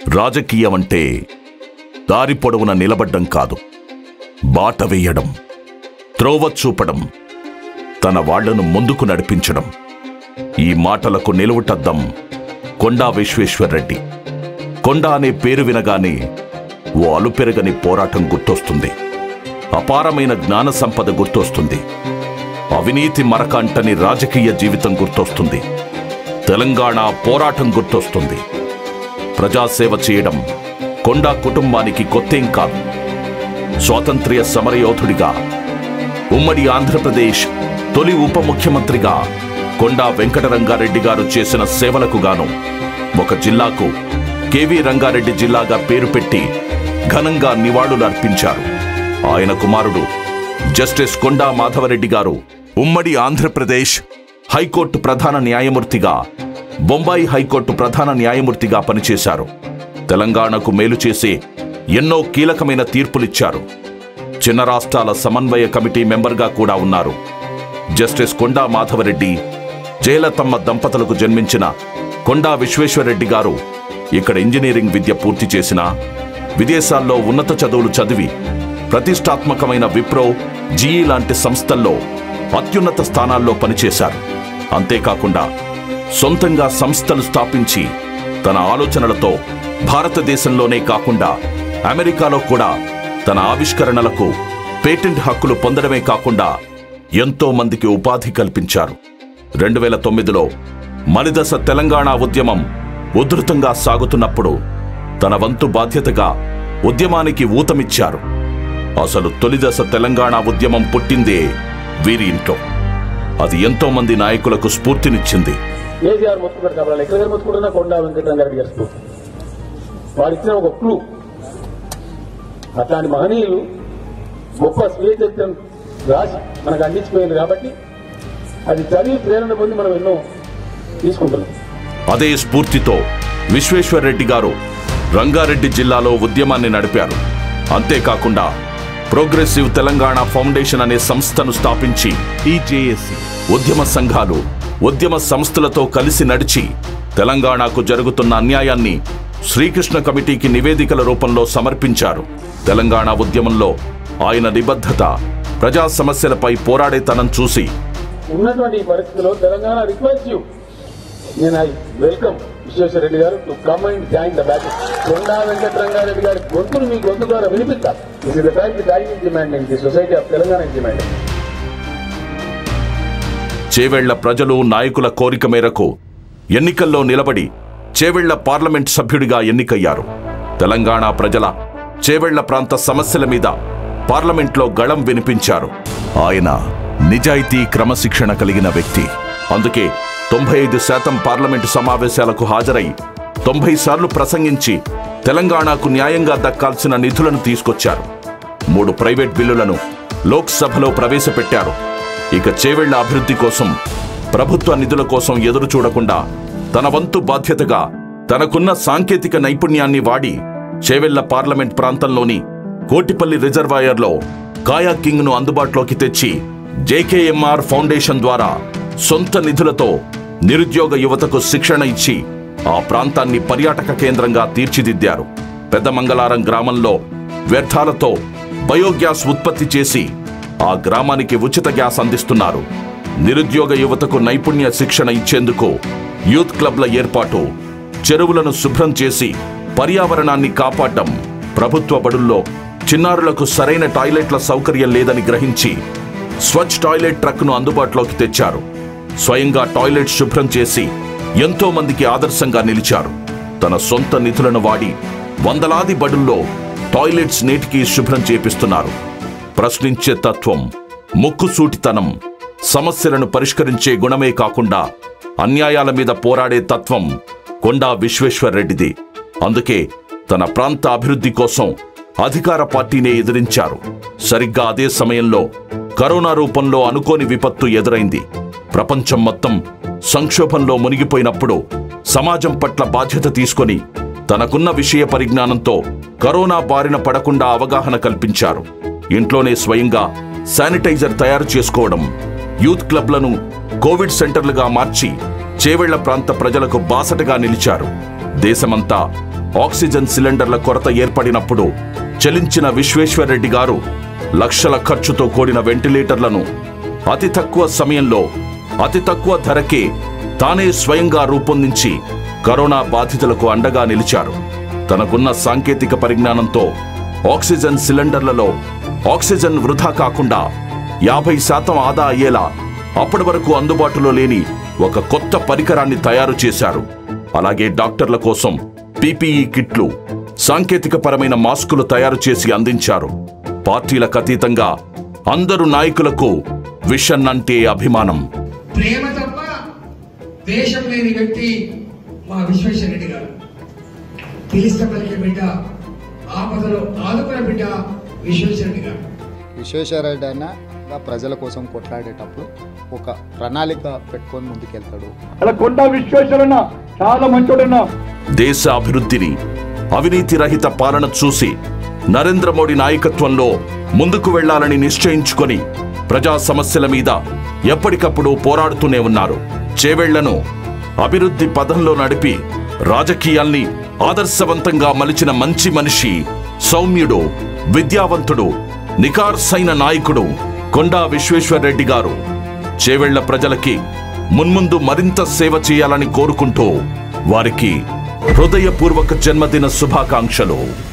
రాజకీయం అంటే దారి పొడవున నిలబడ్డం కాదు బాట వేయడం త్రోవ చూపడం తన వాళ్లను ముందుకు నడిపించడం ఈ మాటలకు నిలువుటద్దం కొండా విశ్వేశ్వరరెడ్డి కొండ అనే పేరు వినగానే ఓ అలుపెరగని పోరాటం గుర్తొస్తుంది అపారమైన జ్ఞాన సంపద గుర్తొస్తుంది అవినీతి మరక అంటని రాజకీయ జీవితం గుర్తొస్తుంది తెలంగాణ పోరాటం గుర్తొస్తుంది ప్రజాసేవ చేయడం కొండా కుటుంబానికి కొత్తేం కాదు స్వాతంత్ర్య సమరయోధుడిగా ఉమ్మడి ఆంధ్రప్రదేశ్ తొలి ఉప ముఖ్యమంత్రిగా కొండా వెంకటరంగారెడ్డి గారు చేసిన సేవలకు గాను ఒక జిల్లాకు కెవి రంగారెడ్డి జిల్లాగా పేరు పెట్టి ఘనంగా నివాళులు అర్పించారు ఆయన కుమారుడు జస్టిస్ కొండా మాధవరెడ్డి గారు ఉమ్మడి ఆంధ్రప్రదేశ్ హైకోర్టు ప్రధాన న్యాయమూర్తిగా బొంబాయి హైకోర్టు ప్రధాన న్యాయమూర్తిగా పనిచేశారు తెలంగాణకు మేలు చేసే ఎన్నో కీలకమైన తీర్పులిచ్చారు చిన్న రాష్ట్రాల సమన్వయ కమిటీ మెంబర్గా కూడా ఉన్నారు జస్టిస్ కొండా మాధవరెడ్డి జయలతమ్మ దంపతులకు జన్మించిన కొండా విశ్వేశ్వరరెడ్డి గారు ఇక్కడ ఇంజనీరింగ్ విద్య పూర్తి చేసిన విదేశాల్లో ఉన్నత చదువులు చదివి ప్రతిష్టాత్మకమైన విప్రో జీఈ లాంటి సంస్థల్లో అత్యున్నత స్థానాల్లో పనిచేశారు అంతేకాకుండా సొంతంగా సంస్థలు స్థాపించి తన ఆలోచనలతో భారతదేశంలోనే కాకుండా అమెరికాలో కూడా తన ఆవిష్కరణలకు పేటెంట్ హక్కులు పొందడమే కాకుండా ఎంతో మందికి ఉపాధి కల్పించారు రెండు వేల తొమ్మిదిలో మలిదశ తెలంగాణ ఉద్యమం ఉధృతంగా సాగుతున్నప్పుడు తన వంతు బాధ్యతగా ఉద్యమానికి ఊతమిచ్చారు అసలు తొలిదశ తెలంగాణ ఉద్యమం పుట్టిందే వీరి ఇంట్లో అది ఎంతో మంది నాయకులకు స్ఫూర్తినిచ్చింది కేసీఆర్ మొత్తుకుంటారు కాబట్టి ఎక్కడ దగ్గర మొత్తుకుంటున్నా కొండా వెంకటరంగారెడ్డి గారి స్ఫూర్తి వారు ఇచ్చిన ఒక క్లూ అట్లాంటి మహనీయులు గొప్ప స్వీయ చరిత్రను రాసి మనకు అందించిపోయింది కాబట్టి అది చదివి ప్రేరణ పొంది మనం ఎన్నో తీసుకుంటున్నాం అదే స్ఫూర్తితో విశ్వేశ్వరరెడ్డి గారు రంగారెడ్డి జిల్లాలో ఉద్యమాన్ని నడిపారు అంతేకాకుండా ప్రోగ్రెసివ్ తెలంగాణ ఫౌండేషన్ అనే సంస్థను స్థాపించి ఈజేఎస్సి ఉద్యమ సంఘాలు ఉద్యమ సంస్థలతో కలిసి నడిచి తెలంగాణకు జరుగుతున్న అన్యాయాన్ని శ్రీకృష్ణ కమిటీకి నివేదికల రూపంలో సమర్పించారు తెలంగాణ ఉద్యమంలో ఆయన నిబద్ధత ప్రజా సమస్యలపై పోరాడేతనం చూసి ఉన్నటువంటి ఈ పరిస్థితిలో తెలంగాణ రిక్వెస్ట్ యూ నేను ఐ వెల్కమ్ విశ్వేశ్వర రెడ్డి గారు to come and join the battle Konda Venkatarangareddy గారి గొంతును మీ గొంతు ద్వారా వినిపిస్తారు this is the time the time is demanding the society of Telangana is demanding Chevella ప్రజలు నాయకుల కోరిక మేరకు ఎన్నికల్లో నిలబడి చేవెళ్ల పార్లమెంట్ సభ్యుడిగా ఎన్నికయ్యారు తెలంగాణ ప్రజల చేవెళ్ల ప్రాంత సమస్యల మీద పార్లమెంట్లో గళం వినిపించారు ఆయన నిజాయితీ క్రమశిక్షణ కలిగిన వ్యక్తి అందుకే తొంభై ఐదు శాతం పార్లమెంటు సమావేశాలకు హాజరై తొంభై సార్లు ప్రసంగించి తెలంగాణకు న్యాయంగా దక్కాల్సిన నిధులను తీసుకొచ్చారు మూడు ప్రైవేట్ బిల్లులను లోక్సభలో ప్రవేశపెట్టారు ఇక చేవెళ్ల అభివృద్ధి కోసం ప్రభుత్వ నిధుల కోసం ఎదురు చూడకుండా తన వంతు బాధ్యతగా తనకున్న సాంకేతిక నైపుణ్యాన్ని వాడి చేవెళ్ల పార్లమెంట్ ప్రాంతంలోని కోటిపల్లి రిజర్వాయర్లో కాయాకింగ్ ను అందుబాటులోకి తెచ్చి జేకేఎంఆర్ ఫౌండేషన్ ద్వారా సొంత నిధులతో నిరుద్యోగ యువతకు శిక్షణ ఇచ్చి ఆ ప్రాంతాన్ని పర్యాటక కేంద్రంగా తీర్చిదిద్దారు పెద్దమంగళారం గ్రామంలో వ్యర్థాలతో బయోగ్యాస్ ఉత్పత్తి చేసి ఆ గ్రామానికి ఉచిత గ్యాస్ అందిస్తున్నారు నిరుద్యోగ యువతకు నైపుణ్య శిక్షణ ఇచ్చేందుకు యూత్ క్లబ్ల ఏర్పాటు చెరువులను శుభ్రం చేసి పర్యావరణాన్ని కాపాడడం ప్రభుత్వ బడుల్లో చిన్నారులకు సరైన టాయిలెట్ల సౌకర్యం లేదని గ్రహించి స్వచ్ఛ టాయిలెట్ ట్రక్ను అందుబాటులోకి తెచ్చారు స్వయంగా టాయిలెట్ శుభ్రం చేసి ఎంతో మందికి ఆదర్శంగా నిలిచారు తన సొంత నిధులను వాడి వందలాది బడుల్లో టాయిలెట్స్ నేటికి శుభ్రం చేపిస్తున్నారు ప్రశ్నించే తత్వం ముక్కుసూటితనం సమస్యలను పరిష్కరించే గుణమే కాకుండా అన్యాయాల మీద పోరాడే తత్వం కొండా విశ్వేశ్వరరెడ్డిది అందుకే తన ప్రాంత అభివృద్ధి కోసం అధికార పార్టీనే ఎదిరించారు సరిగ్గా అదే సమయంలో కరోనా రూపంలో అనుకోని విపత్తు ఎదురైంది ప్రపంచం మొత్తం సంక్షోభంలో మునిగిపోయినప్పుడు సమాజం పట్ల బాధ్యత తీసుకొని తనకున్న విషయ పరిజ్ఞానంతో కరోనా బారిన పడకుండా అవగాహన కల్పించారు ఇంట్లోనే స్వయంగా శానిటైజర్ తయారు చేసుకోవడం యూత్ క్లబ్లను కోవిడ్ సెంటర్లుగా మార్చి చేవెళ్ల ప్రాంత ప్రజలకు బాసటగా నిలిచారు దేశమంతా ఆక్సిజన్ సిలిండర్ల కొరత ఏర్పడినప్పుడు చెలించిన విశ్వేశ్వరరెడ్డి గారు లక్షల ఖర్చుతో కూడిన వెంటిలేటర్లను అతి తక్కువ సమయంలో అతి తక్కువ ధరకే తానే స్వయంగా రూపొందించి కరోనా బాధితులకు అండగా నిలిచారు తనకున్న సాంకేతిక పరిజ్ఞానంతో ఆక్సిజన్ సిలిండర్లలో ఆక్సిజన్ వృధా కాకుండా యాభై శాతం ఆదా అయ్యేలా అప్పటి వరకు అందుబాటులో లేని ఒక కొత్త పరికరాన్ని తయారు చేశారు అలాగే డాక్టర్ల కోసం పీపీఈ కిట్లు సాంకేతిక పరమైన మాస్కులు తయారు చేసి అందించారు పార్టీలకు అతీతంగా అందరు నాయకులకు విషన్ అంటే అభిమానం ప్రేమ తప్ప ద్వేషం లేని వ్యక్తి మా విశ్వేశ్వరరెడ్డి గారు పిలిస్తే పలికే బిడ్డ ఆపదలో ఆదుకున్న బిడ్డ విశ్వేశ్వరరెడ్డి గారు విశ్వేశ్వరరెడ్డి అన్న ఇలా ప్రజల కోసం కొట్లాడేటప్పుడు ఒక ప్రణాళిక పెట్టుకొని ముందుకెళ్తాడు అలా కొండా విశ్వేశ్వరన్న చాలా మంచోడన్నా దేశ అభివృద్ధిని అవినీతి రహిత పాలన చూసి నరేంద్ర మోడీ నాయకత్వంలో ముందుకు వెళ్లాలని నిశ్చయించుకొని ప్రజా సమస్యల మీద ఎప్పటికప్పుడు పోరాడుతూనే ఉన్నారు చేవెళ్లను అభివృద్ధి పదంలో నడిపి రాజకీయాల్ని ఆదర్శవంతంగా మలిచిన మంచి మనిషి సౌమ్యుడు విద్యావంతుడు నికార్సైన నాయకుడు కొండా విశ్వేశ్వరరెడ్డి గారు చేవెళ్ల ప్రజలకి మున్ముందు మరింత సేవ చేయాలని కోరుకుంటూ వారికి హృదయపూర్వక జన్మదిన శుభాకాంక్షలు